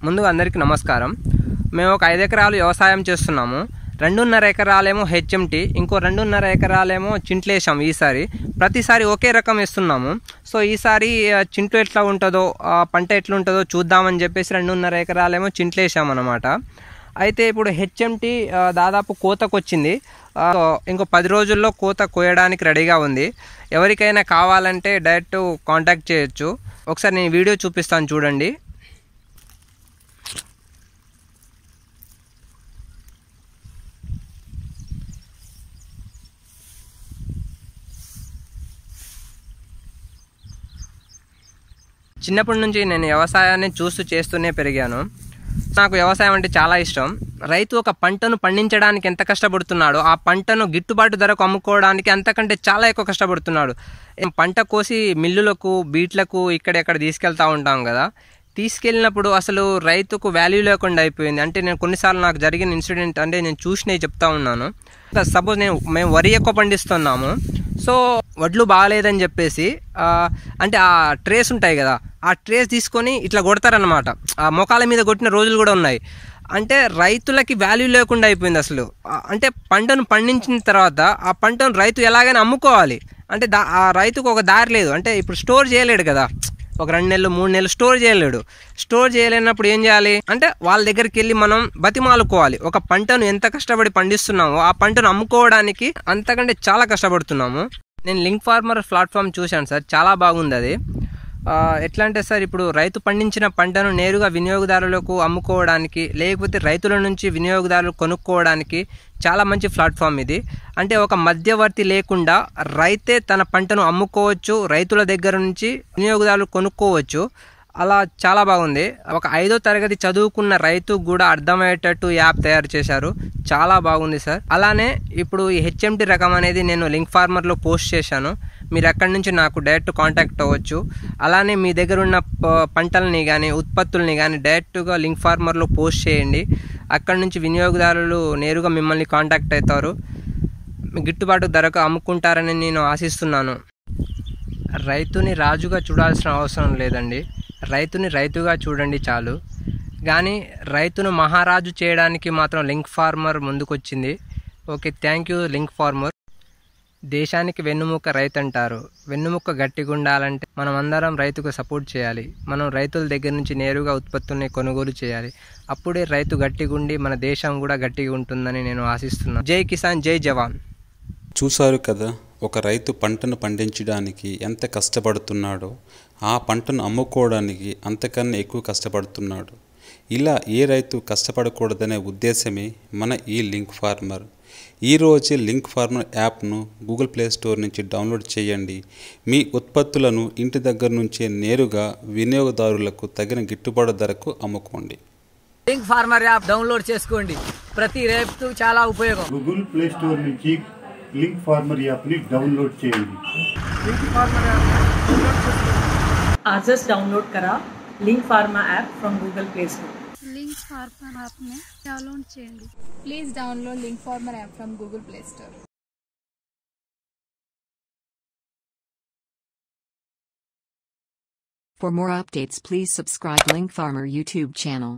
ముందుగా అందరికీ నమస్కారం మేము ఒక ఐదు ఎకరాలు వ్యవసాయం చేస్తున్నాము రెండున్నర ఎకరాలేమో హెచ్ఎంటి ఇంకో రెండున్నర ఎకరాలేమో చింట్లేసాం ఈసారి ప్రతిసారి ఒకే రకం వేస్తున్నాము సో ఈసారి ఆ, చింటు ఎట్లా ఉంటుందో ఆ, పంట ఎట్లా ఉంటుందో చూద్దామని చెప్పేసి రెండున్నర ఎకరాలేమో చింట్లేసాం అనమాట అయితే ఇప్పుడు హెచ్ఎంటి దాదాపు కోతకు వచ్చింది ఆ, ఇంకో పది రోజుల్లో కోత కోయడానికి రెడీగా ఉంది ఎవరికైనా కావాలంటే డైరెక్ట్ కాంటాక్ట్ చేయొచ్చు ఒకసారి నేను వీడియో చూపిస్తాను చూడండి చిన్నప్పటి నుంచి నేను వ్యవసాయాన్ని చూస్తూ చేస్తూనే పెరిగాను నాకు వ్యవసాయం అంటే చాలా ఇష్టం రైతు ఒక పంటను పండించడానికి ఎంత కష్టపడుతున్నాడో ఆ పంటను గిట్టుబాటు ధరకు అమ్ముకోవడానికి అంతకంటే చాలా ఎక్కువ కష్టపడుతున్నాడు ఏం పంట కోసి మిల్లులకు బీట్లకు ఇక్కడెక్కడ తీసుకెళ్తా ఉంటాం కదా తీసుకెళ్ళినప్పుడు అసలు రైతుకు వాల్యూ లేకుండా అయిపోయింది అంటే నేను కొన్నిసార్లు నాకు జరిగిన ఇన్సిడెంట్ అంటే నేను చూసినవి చెప్తా ఉన్నాను సపోజ్ నేను మేము వరి ఎక్కువ పండిస్తున్నాము సో వడ్లు బాగాలేదని చెప్పేసి ఆ, అంటే ఆ ట్రేస్ ఉంటాయి కదా ఆ ట్రేస్ తీసుకొని ఇట్లా కొడతారనమాట ఆ మొఖాల మీద కొట్టిన రోజులు కూడా ఉన్నాయి అంటే రైతులకి వాల్యూ లేకుండా అయిపోయింది అసలు ఆ, అంటే పంటను పండించిన తర్వాత ఆ పంటను రైతు ఎలాగైనా అమ్ముకోవాలి అంటే దా ఆ రైతుకు ఒక దారి లేదు అంటే ఇప్పుడు స్టోర్ చేయలేడు కదా ఒక రెండు నెలలు మూడు నెలలు స్టోర్ చేయలేడు స్టోర్ చేయలేనప్పుడు ఏం చేయాలి అంటే వాళ్ళ దగ్గరికి వెళ్ళి మనం బతిమాలుకోవాలి ఒక పంటను ఎంత కష్టపడి పండిస్తున్నామో ఆ పంటను అమ్ముకోవడానికి అంతకంటే చాలా కష్టపడుతున్నాము నేను లింక్ ఫార్మర్ ప్లాట్ఫామ్ చూశాను సార్ చాలా బాగుంది అది ఆ, ఎట్లా అంటే సార్ ఇప్పుడు రైతు పండించిన పంటను నేరుగా వినియోగదారులకు అమ్ముకోవడానికి లేకపోతే రైతుల నుంచి వినియోగదారులు కొనుక్కోవడానికి చాలా మంచి ప్లాట్ఫామ్ ఇది అంటే ఒక మధ్యవర్తి లేకుండా రైతే తన పంటను అమ్ముకోవచ్చు రైతుల దగ్గర నుంచి వినియోగదారులు కొనుక్కోవచ్చు అలా చాలా బాగుంది ఒక ఐదో తరగతి చదువుకున్న రైతు కూడా అర్థమయ్యేటట్టు యాప్ తయారు చేశారు చాలా బాగుంది సార్ అలానే ఇప్పుడు ఈ హెచ్ఎంటి రకం అనేది నేను లింక్ ఫార్మర్లో పోస్ట్ చేశాను మీరు అక్కడి నుంచి నాకు డైరెక్ట్ కాంటాక్ట్ అవ్వచ్చు అలానే మీ దగ్గర ఉన్న ప- పంటల్ని కానీ ఉత్పత్తుల్ని కానీ డైరెక్ట్గా లింక్ ఫార్మర్లో పోస్ట్ చేయండి అక్కడి నుంచి వినియోగదారులు నేరుగా మిమ్మల్ని కాంటాక్ట్ అవుతారు మీ గిట్టుబాటు ధరకు అమ్ముకుంటారని నేను ఆశిస్తున్నాను రైతుని రాజుగా చూడాల్సిన అవసరం లేదండి రైతుని రైతుగా చూడండి చాలు కానీ రైతును మహారాజు చేయడానికి మాత్రం లింక్ ఫార్మర్ ముందుకొచ్చింది okay thank you link farmer దేశానికి వెన్నుముక్క రైతు అంటారు వెన్నుముక్క గట్టిగా ఉండాలంటే మనం అందరం రైతుకు సపోర్ట్ చేయాలి మనం రైతుల దగ్గర నుంచి నేరుగా ఉత్పత్తుల్ని కొనుగోలు చేయాలి అప్పుడే రైతు గట్టిగా ఉండి మన దేశం కూడా గట్టిగా ఉంటుందని నేను ఆశిస్తున్నాను జై కిసాన్ జై జవాన్ చూశారు కదా ఒక రైతు పంటను పండించడానికి ఎంత కష్టపడుతున్నాడో ఆ పంటను అమ్ముకోవడానికి అంతకన్నా ఎక్కువ కష్టపడుతున్నాడు ఇలా ఏ రైతు కష్టపడకూడదనే ఉద్దేశమే మన ఈ లింక్ ఫార్మర్ ఈరోజే లింక్ ఫార్మర్ యాప్ను గూగుల్ ప్లే స్టోర్ నుంచి డౌన్లోడ్ చేయండి మీ ఉత్పత్తులను ఇంటి దగ్గర నుంచే నేరుగా వినియోగదారులకు తగిన గిట్టుబాటు ధరకు అమ్ముకోండి లింక్ ఫార్మర్ యాప్ డౌన్లోడ్ చేసుకోండి ప్రతి రైతు చాలా ఉపయోగం గూగుల్ ప్లే స్టోర్ నుంచి లింక్ ఫార్మర్ యాప్ని డౌన్లోడ్ చేయండి आजच डाउनलोड करा link farmer app from Google play store link farmer యాప్ని డౌన్లోడ్ చేయండి please download link farmer app from Google play store For more updates, please subscribe Link Farmer YouTube channel.